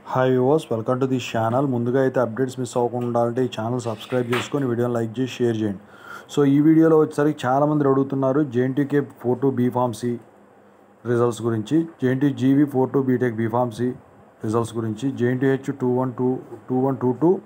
hi yours welcome to the channel ముందుగా అయితే updates miss అవ్వకుండా ఉండాలంటే ఈ ఛానల్ సబ్స్క్రైబ్ చేసుకొని వీడియోని లైక్ చేసి షేర్ చేయండి సో ఈ వీడియోలో వచ్చేసరికి చాలామంది అడుగుతున్నారు JNTK four two B pharmacy results గురించి JNT GV four two B Tech B pharmacy results గురించి JNTH two one two two one two two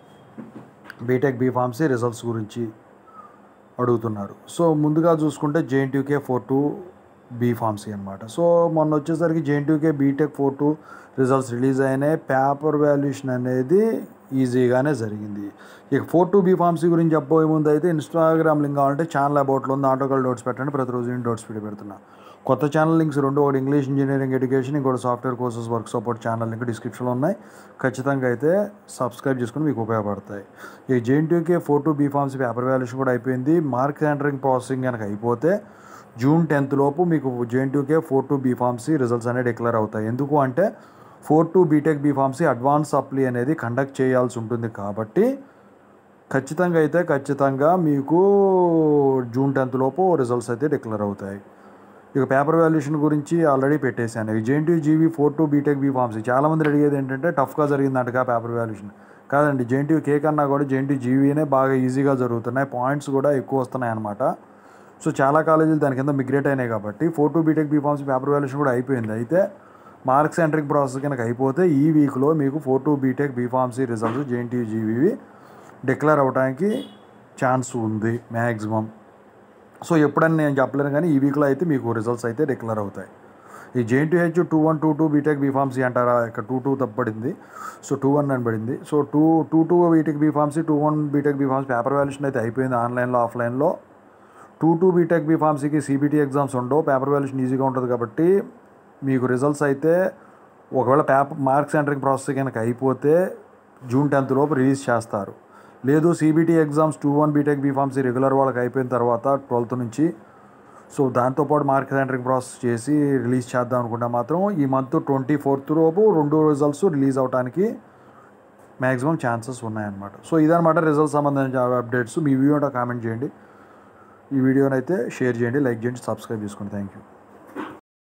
B Tech B pharmacy results గురించి అడుగుతున్నారు సో ముందుగా చూసుకుంటే JNTK four two B pharmacy అనమాట సో మొన్న వచ్చేసరికి JNTK B Tech four two results release అయినాయి paper valuation అనేది ఈజీగానే జరిగింది ఇక ఫోర్ టూ బీ ఫార్మసీ గురించి చెప్పబోయే ముందు అయితే ఇన్స్టాగ్రామ్ లింక్ కావాలంటే ఛానల్ అబౌట్లో ఉంది ఆటోకల్ డోట్స్ పెట్టండి ప్రతిరోజు నేను డోట్స్ పెట్టి పెడుతున్నా కొత్త ఛానల్ లింక్స్ రెండు ఒకటి ఇంగ్లీష్ ఇంజనీరింగ్ ఎడ్యుకేషన్ ఇంకోటి software courses work support channel link డిస్క్రిప్షన్లో ఉన్నాయి ఖచ్చితంగా అయితే సబ్స్క్రైబ్ చేసుకుని మీకు ఉపయోగపడతాయి ఈ JNTUK four two B pharmacy paper valuation కూడా అయిపోయింది మార్క్ ఎంటరింగ్ ప్రాసెసింగ్ కనుక అయిపోతే జూన్ టెన్త్ లోపు మీకు JNTUK four two B pharmacy results అనేవి డిక్లేర్ అవుతాయి ఎందుకు అంటే four two B Tech B pharmacy advance apply అనేది కండక్ట్ చేయాల్సి ఉంటుంది కాబట్టి ఖచ్చితంగా అయితే ఖచ్చితంగా మీకు జూన్ టెన్త్ లోపు రిజల్ట్స్ అయితే డిక్లేర్ అవుతాయి ఇక పేపర్ వాల్యుయేషన్ గురించి ఆల్రెడీ పెట్టేశాను JNT GV four two B Tech B pharmacy చాలామంది అడిగేది ఏంటంటే టఫ్గా జరిగిందంటగా పేపర్ వాల్యుయేషన్ కాదండి జేఎన్టీ కే కన్నా కూడా జేఎన్టీ జీవీనే బాగా ఈజీగా జరుగుతున్నాయి పాయింట్స్ కూడా ఎక్కువ వస్తున్నాయి అనమాట సో చాలా కాలేజీలు దాని కింద మిగ్రేట్ అయినాయి కాబట్టి four two B Tech B pharmacy paper valuation కూడా అయిపోయింది అయితే మార్క్స్ ఎంట్రింగ్ ప్రాసెస్ కనుక అయిపోతే ఈ వీక్లో మీకు four two B Tech B pharmacy results JNT GVV declare అవ్వడానికి ఛాన్స్ ఉంది మ్యాక్సిమం సో ఎప్పుడని నేను చెప్పలేను కానీ ఈ వీక్లో అయితే మీకు రిజల్ట్స్ అయితే డిక్లేర్ అవుతాయి ఈ JNTH two one two two B Tech B pharmacy అంటారా ఇక్కడ టూ టూ తప్పబడింది సో టూ వన్ అని పడింది so two two two B Tech B pharmacy two one B Tech B pharmacy paper valuation అయితే అయిపోయింది ఆన్లైన్లో ఆఫ్లైన్లో టూ టూ బీటెక్ బీఫార్మసీకి సిబిటీ ఎగ్జామ్స్ ఉండవు పేపర్ వాల్యుయేషన్ ఈజీగా ఉంటుంది కాబట్టి మీకు రిజల్ట్స్ అయితే ఒకవేళ పేపర్ మార్క్స్ ఎంటరింగ్ ప్రాసెస్ కనుక అయిపోతే జూన్ టెన్త్ లోపు రిలీజ్ చేస్తారు లేదు CBT exams two one B Tech B pharmacy regular వాళ్ళకి అయిపోయిన తర్వాత ట్వెల్త్ నుంచి సో దాంతోపాటు మార్కెట్ ఎంటరింగ్ ప్రాసెస్ చేసి రిలీజ్ చేద్దాం అనుకుంటే మాత్రం ఈ మంత్ ట్వంటీ ఫోర్త్ లోపు రెండు రిజల్ట్స్ రిలీజ్ అవడానికి మ్యాక్సిమం ఛాన్సెస్ ఉన్నాయన్నమాట సో ఇదనమాట రిజల్ట్ సంబంధించిన అప్డేట్స్ మీ వీడియో కామెంట్ చేయండి ఈ వీడియోని అయితే షేర్ చేయండి లైక్ చేయండి సబ్స్క్రైబ్ చేసుకోండి థ్యాంక్ యూ